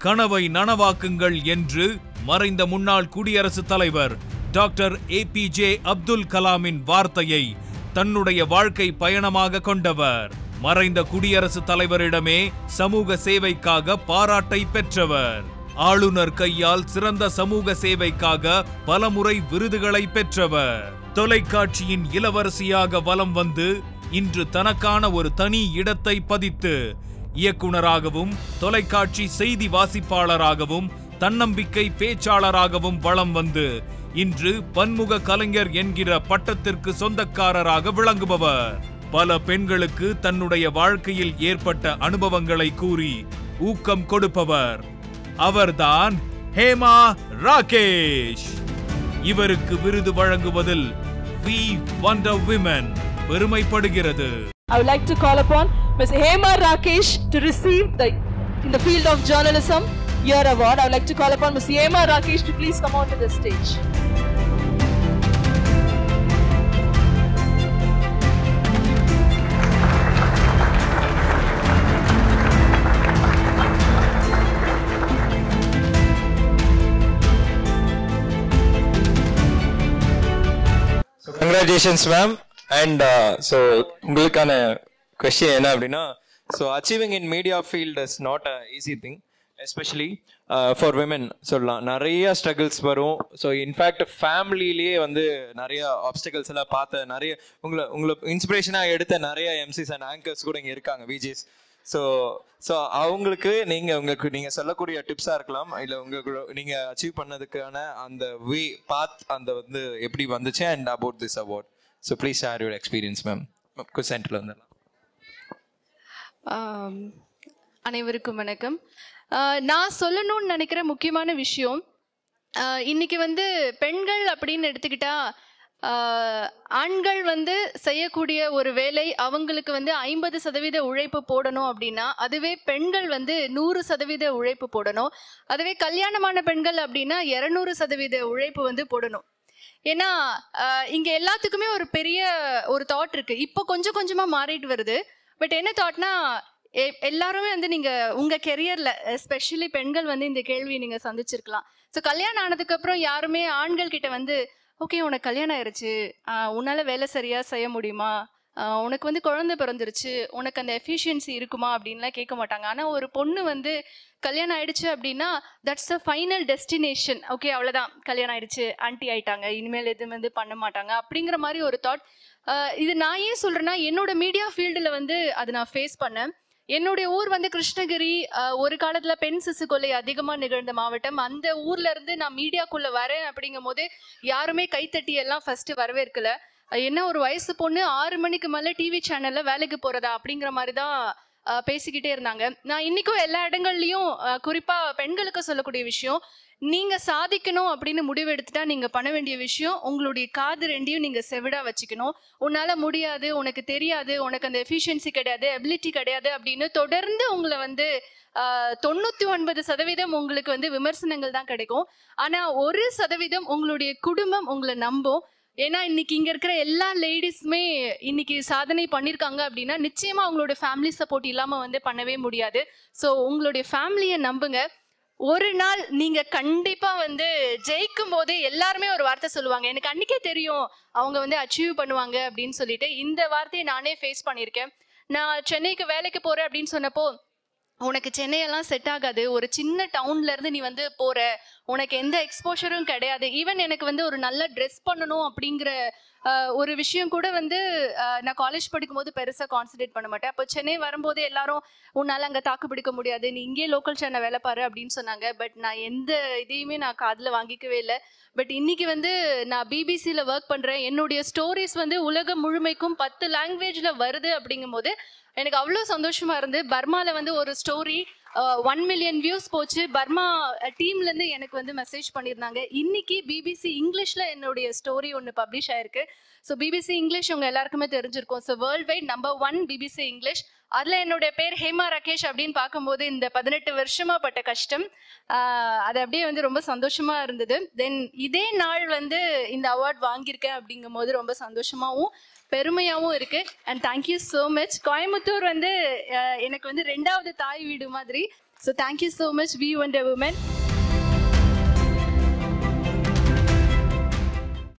கனவை நனவாக்குங்கள் என்று மறைந்த முன்னாள் குடியரசுத் தலைவர் டாக்டர் ஏபிஜே அப்துல் கலாமின் வார்த்தையை தன்னுடைய வாழ்க்கை பயணமாக கொண்டவர் மறைந்த குடியரசுத் தலைவரிடமே சமூக சேவைக்காக பாராட்டை பெற்றவர் ஆளுநர் கையால் சிறந்த சமூக சேவைக்காக பலமுறை விருதுகளை பெற்றவர் தொலைக்காட்சியின் இளவரசியாக வலம் வந்து இன்று தனக்கான ஒரு தனி இடத்தை பதித்து இயக்குனராகவும் தொலைக்காட்சி செய்தி வாசிப்பாளராகவும் தன்னம்பிக்கை பேச்சாளராகவும் வலம் வந்து இன்று பன்முக கலைஞர் என்கிற பட்டத்திற்கு சொந்தக்காரராக விளங்குபவர் பல பெண்களுக்கு தன்னுடைய வாழ்க்கையில் ஏற்பட்ட அனுபவங்களை கூறி ஊக்கம் கொடுப்பவர் அவர்தான் ஹேமா ராகேஷ் இவருக்கு விருது வழங்குவதில் வி வண்டர் விமன் பெருமைப்படுகிறது I would like to call upon Ms. Hema Rakesh to receive the in the field of journalism year award. I would like to call upon Ms. Hema Rakesh to please come onto the stage. Congratulations ma'am and so உங்களுக்கான question என்ன அப்படின்னா so achieving in media field is not a easy thing especially for women சொல்லலாம் நிறைய struggles வரும் so in fact ஃபேமிலிலேயே வந்து நிறைய obstacles எல்லாம் பார்த்த நிறைய உங்களை உங்களை இன்ஸ்பிரேஷனாக எடுத்த நிறைய எம்சிஸ் அண்ட் ஆங்கர்ஸ் கூட இங்கே இருக்காங்க விஜேஸ் ஸோ ஸோ அவங்களுக்கு நீங்கள் உங்களுக்கு நீங்கள் சொல்லக்கூடிய டிப்ஸாக இருக்கலாம் இல்லை உங்களுக்கு நீங்கள் அச்சீவ் பண்ணதுக்கான அந்த வே பாத் அந்த வந்து எப்படி வந்துச்சு and about this award so please share your experience ma'am சென்டரில் வந்துடலாம் ஆம், அனைவருக்கும் வணக்கம் ஆஹ், நான் சொல்லணும்னு நினைக்கிற முக்கியமான விஷயம் ஆஹ், இன்னைக்கு வந்து பெண்கள் அப்படின்னு எடுத்துக்கிட்டா ஆஹ், ஆண்கள் வந்து செய்யக்கூடிய ஒரு வேலை அவங்களுக்கு வந்து ஐம்பது சதவீத உழைப்பு போடணும் அப்படின்னா அதுவே பெண்கள் வந்து நூறு சதவீத உழைப்பு போடணும் அதுவே கல்யாணமான பெண்கள் அப்படின்னா இரநூறு சதவீத உழைப்பு வந்து போடணும் ஏன்னா ஆஹ், இங்க எல்லாத்துக்குமே ஒரு பெரிய ஒரு தாட் இருக்கு இப்போ கொஞ்சம் கொஞ்சமா மாறிட்டு வருது பட் என்ன தாட்னா எல்லாருமே வந்து நீங்க உங்க கெரியர்ல எஸ்பெஷலி பெண்கள் வந்து இந்த கேள்வியை நீங்க சந்திச்சிருக்கலாம் ஸோ கல்யாணம் ஆனதுக்கு அப்புறம் யாருமே ஆண்கள் கிட்ட வந்து ஓகே உனக்கு கல்யாணம் ஆயிருச்சு ஆஹ், உன்னால வேலை சரியா செய்ய முடியுமா ஆஹ், உனக்கு வந்து குழந்தை பிறந்துருச்சு உனக்கு அந்த எஃபிஷியன்சி இருக்குமா அப்படின்லாம் கேட்க மாட்டாங்க ஆனா ஒரு பொண்ணு வந்து கல்யாணம் ஆயிடுச்சு அப்படின்னா that's a final destination okay அவ்வளோதான் கல்யாணம் ஆயிடுச்சு ஆன்ட்டி ஆயிட்டாங்க இனிமேல் எதுவும் வந்து பண்ண மாட்டாங்க அப்படிங்கிற மாதிரி ஒரு தாட் இது நான் ஏன் சொல்றேன்னா என்னோட மீடியா ஃபீல்டில் வந்து அது நான் ஃபேஸ் பண்ணேன் என்னுடைய ஊர் வந்து கிருஷ்ணகிரி அஹ், ஒரு காலத்துல பெண் சிசு கொலை அதிகமா நிகழ்ந்த மாவட்டம் அந்த ஊர்ல இருந்து நான் மீடியாக்குள்ள வரேன் அப்படிங்கும் போது யாருமே கைத்தட்டி எல்லாம் ஃபர்ஸ்ட் வரவேற்கல அஹ், என்ன ஒரு வயசு பொண்ணு ஆறு மணிக்கு மேல டிவி சேனல்ல வேலைக்கு போறதா அப்படிங்கிற மாதிரி தான் அஹ், பேசிக்கிட்டே இருந்தாங்க நான் இன்னைக்கும் எல்லா இடங்கள்லயும் அஹ், குறிப்பா பெண்களுக்கு சொல்லக்கூடிய விஷயம் நீங்க சாதிக்கணும் அப்படின்னு முடிவு எடுத்துட்டா நீங்க பண்ண வேண்டிய விஷயம் உங்களுடைய காது ரெண்டையும் நீங்க செவிடா வச்சுக்கணும் உன்னால முடியாது உனக்கு தெரியாது உனக்கு அந்த எஃபிஷியன்சி கிடையாது எபிலிட்டி கிடையாது அப்படின்னு தொடர்ந்து உங்களை வந்து ஆஹ், தொண்ணூத்தி ஒன்பது சதவீதம் உங்களுக்கு வந்து விமர்சனங்கள் தான் கிடைக்கும் ஆனா ஒரு சதவீதம் உங்களுடைய குடும்பம் உங்களை நம்பும் ஏன்னா இன்னைக்கு இங்க இருக்கிற எல்லா லேடிஸுமே இன்னைக்கு சாதனை பண்ணிருக்காங்க அப்படின்னா நிச்சயமா அவங்களோட ஃபேமிலி சப்போர்ட் இல்லாம வந்து பண்ணவே முடியாது ஸோ உங்களுடைய ஃபேமிலியை நம்புங்க ஒரு நாள் நீங்க கண்டிப்பா வந்து ஜெயிக்கும் போது எல்லாருமே ஒரு வார்த்தை சொல்லுவாங்க எனக்கு அன்னைக்கே தெரியும் அவங்க வந்து அச்சீவ் பண்ணுவாங்க அப்படின்னு சொல்லிட்டு இந்த வார்த்தையை நானே ஃபேஸ் பண்ணியிருக்கேன் நான் சென்னைக்கு வேலைக்கு போறேன் அப்படின்னு சொன்னப்போ உனக்கு சென்னையெல்லாம் செட் ஆகாது ஒரு சின்ன டவுன்ல இருந்து நீ வந்து போற உனக்கு எந்த எக்ஸ்போஷரும் கிடையாது ஈவன் எனக்கு வந்து ஒரு நல்ல ட்ரெஸ் பண்ணணும் அப்படிங்கிற ஆஹ், ஒரு விஷயம் கூட வந்து ஆஹ், நான் காலேஜ் படிக்கும்போது பெருசாக கான்சன்ட்ரேட் பண்ண மாட்டேன் அப்போ சென்னை வரும்போது எல்லாரும் உன்னால் அங்கே தாக்கு பிடிக்க முடியாது நீ இங்கே லோக்கல் சேனல் வேலை பாரு அப்படின்னு சொன்னாங்க பட் நான் எந்த இதையுமே நான் காதில் வாங்கிக்கவே இல்லை பட் இன்னைக்கு வந்து நான் பிபிசியில் ஒர்க் பண்ணுறேன் என்னுடைய ஸ்டோரிஸ் வந்து உலகம் முழுமைக்கும் பத்து லாங்குவேஜில் வருது அப்படிங்கும்போது எனக்கு அவ்வளோ சந்தோஷமா இருந்து பர்மால வந்து ஒரு ஸ்டோரி ஒன் மில்லியன் வியூஸ் போச்சு பர்மா டீம்ல இருந்து எனக்கு வந்து மெசேஜ் பண்ணியிருந்தாங்க இன்னைக்கு பிபிசி இங்கிலீஷ்ல என்னுடைய ஸ்டோரி ஒன்று பப்ளிஷ் ஆயிருக்கு ஸோ பிபிசி இங்கிலீஷ் உங்க எல்லாருக்குமே தெரிஞ்சிருக்கும் so world wide number one BBC English அதில் என்னுடைய பேர் ஹேமா ராகேஷ் அப்படின்னு பார்க்கும்போது இந்த பதினெட்டு வருஷமா பட்ட கஷ்டம் ஆஹ் அது அப்படியே வந்து ரொம்ப சந்தோஷமா இருந்தது தென் இதே நாள் வந்து இந்த அவார்ட் வாங்கியிருக்கேன் அப்படிங்கும்போது ரொம்ப சந்தோஷமாவும் பெருமையாகவும் இருக்கு and thank you so much Coimbatore வந்து ஆஹ் எனக்கு வந்து ரெண்டாவது தாய் வீடு மாதிரி so thank you so much V wonder woman